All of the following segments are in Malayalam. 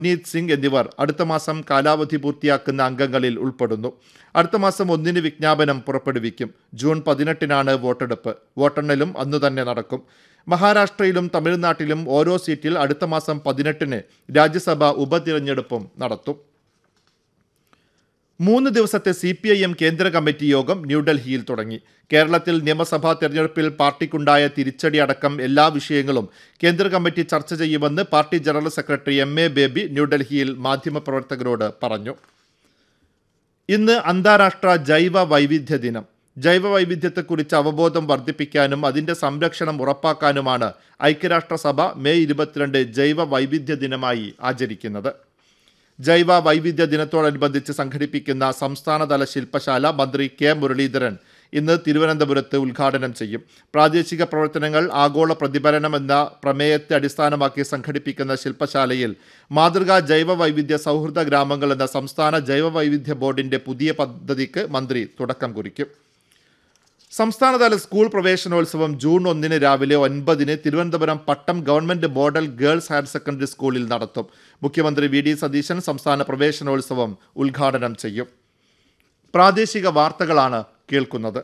നീത് സിംഗ് എന്നിവർ അടുത്ത മാസം കാലാവധി പൂർത്തിയാക്കുന്ന അംഗങ്ങളിൽ ഉൾപ്പെടുന്നു അടുത്ത മാസം ഒന്നിന് വിജ്ഞാപനം പുറപ്പെടുവിക്കും ജൂൺ പതിനെട്ടിനാണ് വോട്ടെടുപ്പ് വോട്ടെണ്ണലും അന്നു തന്നെ നടക്കും മഹാരാഷ്ട്രയിലും തമിഴ്നാട്ടിലും ഓരോ സീറ്റിൽ അടുത്ത മാസം പതിനെട്ടിന് രാജ്യസഭ ഉപതിരഞ്ഞെടുപ്പും നടത്തും മൂന്ന് ദിവസത്തെ സി പി ഐ എം കേന്ദ്ര കമ്മിറ്റി യോഗം ന്യൂഡൽഹിയിൽ തുടങ്ങി കേരളത്തിൽ നിയമസഭാ തെരഞ്ഞെടുപ്പിൽ പാർട്ടിക്കുണ്ടായ തിരിച്ചടി അടക്കം എല്ലാ വിഷയങ്ങളും കേന്ദ്ര കമ്മിറ്റി ചർച്ച ചെയ്യുമെന്ന് party general secretary M A Baby ന്യൂഡൽഹിയിൽ മാധ്യമപ്രവർത്തകരോട് പറഞ്ഞു ഇന്ന് അന്താരാഷ്ട്ര ജൈവ വൈവിധ്യ ദിനം ജൈവ വൈവിധ്യത്തെക്കുറിച്ച് അവബോധം വർദ്ധിപ്പിക്കാനും അതിന്റെ സംരക്ഷണം ഉറപ്പാക്കാനുമാണ് ഐക്യരാഷ്ട്രസഭ മെയ് ഇരുപത്തിരണ്ട് ജൈവ വൈവിധ്യ ദിനമായി ആചരിക്കുന്നത് ജൈവ വൈവിധ്യ ദിനത്തോടനുബന്ധിച്ച് സംഘടിപ്പിക്കുന്ന സംസ്ഥാനതല ശില്പശാല മന്ത്രി കെ മുരളീധരൻ ഇന്ന് തിരുവനന്തപുരത്ത് ഉദ്ഘാടനം ചെയ്യും പ്രാദേശിക പ്രവർത്തനങ്ങൾ ആഗോള പ്രതിഫലനം എന്ന പ്രമേയത്തെ അടിസ്ഥാനമാക്കി സംഘടിപ്പിക്കുന്ന ശില്പശാലയിൽ മാതൃകാ ജൈവ വൈവിധ്യ സൗഹൃദ ഗ്രാമങ്ങൾ എന്ന സംസ്ഥാന ജൈവ വൈവിധ്യ ബോർഡിന്റെ പുതിയ പദ്ധതിക്ക് മന്ത്രി തുടക്കം കുറിക്കും സംസ്ഥാനതല സ്കൂൾ പ്രവേശനോത്സവം ജൂൺ ഒന്നിന് രാവിലെ ഒൻപതിന് Thiruvananthapuram Pattom government model girls higher secondary സ്കൂളിൽ നടത്തും മുഖ്യമന്ത്രി വി ഡി സതീശൻ സംസ്ഥാന പ്രവേശനോത്സവം ഉദ്ഘാടനം ചെയ്യും പ്രാദേശിക വാർത്തകളാണ് കേൾക്കുന്നത്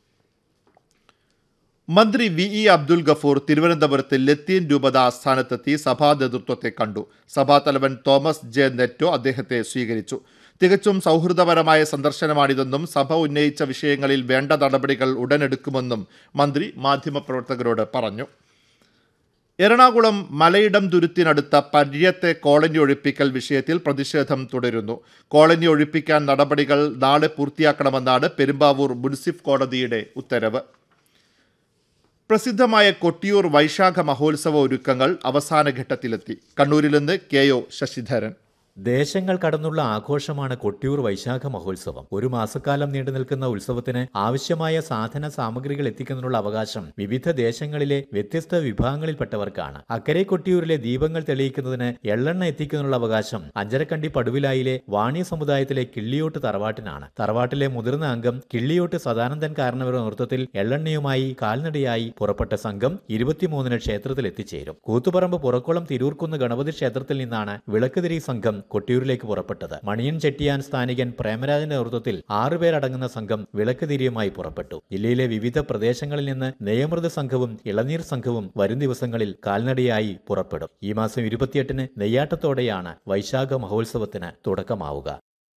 മന്ത്രി വി ഇ അബ്ദുൽ ഗഫൂർ തിരുവനന്തപുരത്ത് ലത്തീൻ രൂപത ആസ്ഥാനത്തെത്തി സഭാ നേതൃത്വത്തെ കണ്ടു സഭാതലവൻ തോമസ് ജെ നെറ്റോ അദ്ദേഹത്തെ സ്വീകരിച്ചു തികച്ചും സൗഹൃദപരമായ സന്ദർശനമാണിതെന്നും സഭ ഉന്നയിച്ച വിഷയങ്ങളിൽ വേണ്ട നടപടികൾ ഉടനെടുക്കുമെന്നും മന്ത്രി മാധ്യമപ്രവർത്തകരോട് പറഞ്ഞു എറണാകുളം മലയിടം തുരുത്തിനടുത്ത പര്യത്തെ കോളനി ഒഴിപ്പിക്കൽ വിഷയത്തിൽ പ്രതിഷേധം തുടരുന്നു കോളനി ഒഴിപ്പിക്കാൻ നടപടികൾ നാളെ പൂർത്തിയാക്കണമെന്നാണ് പെരുമ്പാവൂർ മുനിസിഫ് കോടതിയുടെ ഉത്തരവ് പ്രസിദ്ധമായ കൊട്ടിയൂർ വൈശാഖ മഹോത്സവ ഒരുക്കങ്ങൾ അവസാന ഘട്ടത്തിലെത്തി കണ്ണൂരിൽ നിന്ന് കെ ഒ ശശിധരൻ ദേശങ്ങൾ കടന്നുള്ള ആഘോഷമാണ് കൊട്ടിയൂർ വൈശാഖ മഹോത്സവം ഒരു മാസക്കാലം നീണ്ടു നിൽക്കുന്ന ഉത്സവത്തിന് ആവശ്യമായ സാധന സാമഗ്രികൾ എത്തിക്കുന്നതിനുള്ള അവകാശം വിവിധ ദേശങ്ങളിലെ വ്യത്യസ്ത വിഭാഗങ്ങളിൽപ്പെട്ടവർക്കാണ് അക്കരെ കൊട്ടിയൂരിലെ ദീപങ്ങൾ തെളിയിക്കുന്നതിന് എള്ളെണ്ണ എത്തിക്കുന്നതിനുള്ള അവകാശം അഞ്ചരക്കണ്ടി പടുവിലായിലെ വാണി സമുദായത്തിലെ കിള്ളിയോട്ട് തറവാട്ടിനാണ് തറവാട്ടിലെ മുതിർന്ന അംഗം കിള്ളിയോട്ട് സദാനന്ദൻ കാരണവരുടെ നേതൃത്വത്തിൽ എള്ളെണ്ണയുമായി കാൽനടയായി പുറപ്പെട്ട സംഘം ഇരുപത്തിമൂന്നിന് ക്ഷേത്രത്തിൽ എത്തിച്ചേരും കൂത്തുപറമ്പ് പുറക്കുളം തിരൂർക്കുന്ന് ഗണപതി ക്ഷേത്രത്തിൽ നിന്നാണ് വിളക്കുതിരി സംഘം കൊട്ടിയൂരിലേക്ക് പുറപ്പെട്ടത് മണിയൻ ചെട്ടിയാൻ സ്ഥാനികൻ പ്രേമരാജന്റെ നേതൃത്വത്തിൽ ആറുപേരടങ്ങുന്ന സംഘം വിളക്കുതിരിയുമായി പുറപ്പെട്ടു ജില്ലയിലെ വിവിധ പ്രദേശങ്ങളിൽ നിന്ന് നെയ്യമൃത സംഘവും ഇളനീർ സംഘവും വരും ദിവസങ്ങളിൽ കാൽനടയായി പുറപ്പെടും ഈ മാസം ഇരുപത്തിയെട്ടിന് നെയ്യാട്ടത്തോടെയാണ് വൈശാഖ മഹോത്സവത്തിന് തുടക്കമാവുക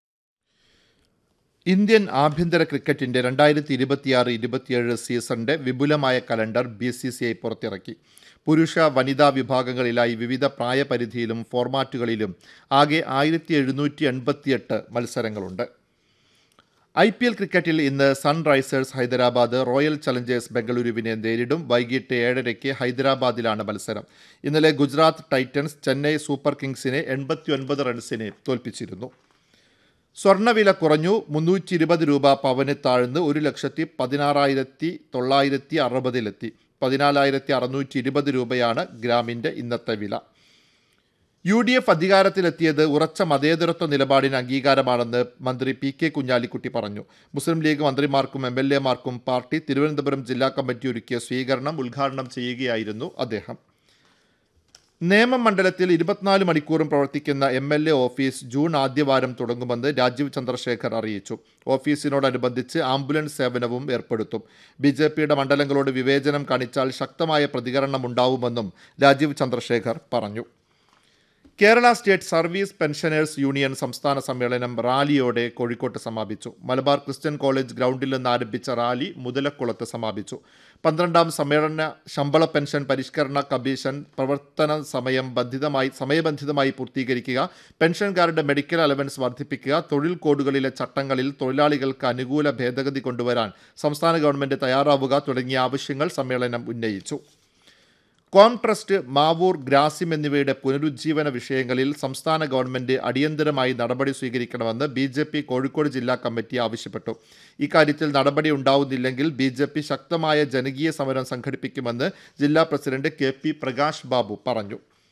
ഇന്ത്യൻ ആഭ്യന്തര ക്രിക്കറ്റിന്റെ രണ്ടായിരത്തി ഇരുപത്തിയാറ് ഇരുപത്തിയേഴ് സീസണിന്റെ വിപുലമായ calendar B C C I പുറത്തിറക്കി പുരുഷ വനിതാ വിഭാഗങ്ങളിലായി വിവിധ പ്രായപരിധിയിലും ഫോർമാറ്റുകളിലും ആകെ ആയിരത്തി എഴുന്നൂറ്റി എൺപത്തിയെട്ട് മത്സരങ്ങളുണ്ട് ഐ പി എൽ ക്രിക്കറ്റിൽ ഇന്ന് സൺറൈസേഴ്സ് ഹൈദരാബാദ് റോയൽ ചലഞ്ചേഴ്സ് ബംഗളൂരുവിനെ നേരിടും വൈകിട്ട് ഏഴരയ്ക്ക് ഹൈദരാബാദിലാണ് മത്സരം ഇന്നലെ ഗുജറാത്ത് ടൈറ്റൻസ് ചെന്നൈ സൂപ്പർ കിങ്സിനെ എൺപത്തിയൊൻപത് റൺസിന് തോൽപ്പിച്ചിരുന്നു സ്വർണ്ണവില കുറഞ്ഞു മുന്നൂറ്റി ഇരുപത് രൂപ പവന് താഴ്ന്ന് ഒരു ലക്ഷത്തി പതിനാറായിരത്തി തൊള്ളായിരത്തി അറുപതിലെത്തി പതിനാലായിരത്തി അറുന്നൂറ്റി ഇരുപത് രൂപയാണ് ഗ്രാമിൻ്റെ ഇന്നത്തെ വില യു ഡി എഫ് അധികാരത്തിലെത്തിയത് ഉറച്ച മതേതരത്വ നിലപാടിന് അംഗീകാരമാണെന്ന് മന്ത്രി പി കെ കുഞ്ഞാലിക്കുട്ടി പറഞ്ഞു മുസ്ലിം ലീഗ് മന്ത്രിമാർക്കും എം എൽ എമാർക്കും പാർട്ടി തിരുവനന്തപുരം ജില്ലാ കമ്മിറ്റി ഒരുക്കിയ സ്വീകരണം ഉദ്ഘാടനം ചെയ്യുകയായിരുന്നു അദ്ദേഹം നേമം മണ്ഡലത്തിൽ ഇരുപത്തിനാല് മണിക്കൂറും പ്രവർത്തിക്കുന്ന M L A office June ആദ്യവാരം തുടങ്ങുമെന്ന് രാജീവ് ചന്ദ്രശേഖർ അറിയിച്ചു ഓഫീസിനോടനുബന്ധിച്ച് ആംബുലൻസ് സേവനവും ഏർപ്പെടുത്തും ബി ജെ പിയുടെ മണ്ഡലങ്ങളോട് വിവേചനം കാണിച്ചാൽ ശക്തമായ പ്രതികരണം ഉണ്ടാവുമെന്നും രാജീവ് ചന്ദ്രശേഖർ പറഞ്ഞു Kerala state service pensioners union സംസ്ഥാന സമ്മേളനം റാലിയോടെ കോഴിക്കോട്ട് സമാപിച്ചു മലബാർ ക്രിസ്ത്യൻ കോളേജ് ഗ്രൗണ്ടിൽ നിന്ന് ആരംഭിച്ച റാലി മുതലക്കുളത്ത് സമാപിച്ചു പന്ത്രണ്ടാം സമ്മേളന ശമ്പള പെൻഷൻ പരിഷ്കരണ കമ്മീഷൻ പ്രവർത്തന സമയം ബന്ധിതമായി സമയബന്ധിതമായി പൂർത്തീകരിക്കുക പെൻഷൻകാരുടെ മെഡിക്കൽ അലവൻസ് വർദ്ധിപ്പിക്കുക തൊഴിൽ കോഡുകളിലെ ചട്ടങ്ങളിൽ തൊഴിലാളികൾക്ക് അനുകൂല ഭേദഗതി കൊണ്ടുവരാൻ സംസ്ഥാന ഗവൺമെന്റ് തയ്യാറാവുക തുടങ്ങിയ ആവശ്യങ്ങൾ സമ്മേളനം ഉന്നയിച്ചു കോം ട്രസ്റ്റ് മാവൂർ ഗ്രാസിം എന്നിവയുടെ പുനരുജ്ജീവന വിഷയങ്ങളിൽ സംസ്ഥാന ഗവൺമെന്റ് അടിയന്തരമായി നടപടി സ്വീകരിക്കണമെന്ന് ബി ജെ പി കോഴിക്കോട് ജില്ലാ കമ്മിറ്റി ആവശ്യപ്പെട്ടു ഇക്കാര്യത്തിൽ നടപടി ഉണ്ടാവുന്നില്ലെങ്കിൽ ബി ജെ പി ശക്തമായ ജനകീയ സമരം സംഘടിപ്പിക്കുമെന്ന് ജില്ലാ president K P Prakash Babu പറഞ്ഞു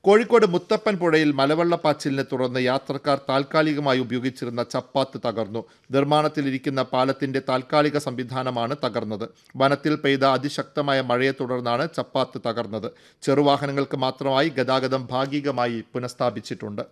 കോഴിക്കോട് മുത്തപ്പൻ പുഴയിൽ മലവെള്ളപ്പാച്ചിലിനെ തുടർന്ന് യാത്രക്കാർ താൽക്കാലികമായി ഉപയോഗിച്ചിരുന്ന ചപ്പാത്ത് തകർന്നു നിർമ്മാണത്തിലിരിക്കുന്ന പാലത്തിന്റെ താൽക്കാലിക സംവിധാനമാണ് തകർന്നത് വനത്തിൽ പെയ്ത അതിശക്തമായ മഴയെ തുടർന്നാണ് ചപ്പാത്ത് തകർന്നത് ചെറുവാഹനങ്ങൾക്ക് മാത്രമായി ഗതാഗതം ഭാഗികമായി പുനഃസ്ഥാപിച്ചിട്ടുണ്ട്